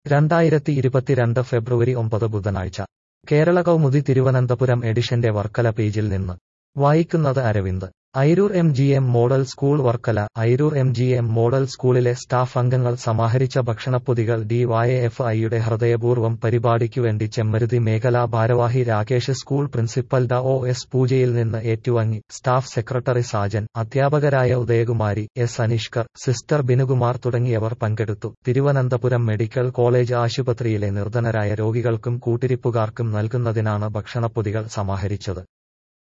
രണ്ടായിരത്തി ഇരുപത്തിരണ്ട് ഫെബ്രുവരി ഒമ്പത് ബുധനാഴ്ച കേരള കൗമുദി തിരുവനന്തപുരം എഡിഷന്റെ വർക്കല പേജിൽ നിന്ന് വായിക്കുന്നത് Aravind Ayiroor M G M model school Varkala Ayiroor M G M model സ്കൂളിലെ സ്റ്റാഫ് അംഗങ്ങൾ സമാഹരിച്ച ഭക്ഷണപ്പൊതികൾ ഡി വൈ എഫ് ഐയുടെ ഹൃദയപൂർവ്വം പരിപാടിക്കുവേണ്ടി ചെമ്മരുതി മേഖലാ ഭാരവാഹി രാകേഷ് സ്കൂൾ പ്രിൻസിപ്പൽ ഡ ഒ എസ് പൂജയിൽ നിന്ന് ഏറ്റുവാങ്ങി സ്റ്റാഫ് സെക്രട്ടറി സാജൻ അധ്യാപകരായ ഉദയകുമാരി എസ് അനിഷ്കർ സിസ്റ്റർ ബിനുകുമാർ തുടങ്ങിയവർ പങ്കെടുത്തു തിരുവനന്തപുരം മെഡിക്കൽ കോളേജ് ആശുപത്രിയിലെ നിർധനരായ രോഗികൾക്കും കൂട്ടിരിപ്പുകാർക്കും നൽകുന്നതിനാണ് ഭക്ഷണപ്പൊതികൾ സമാഹരിച്ചത്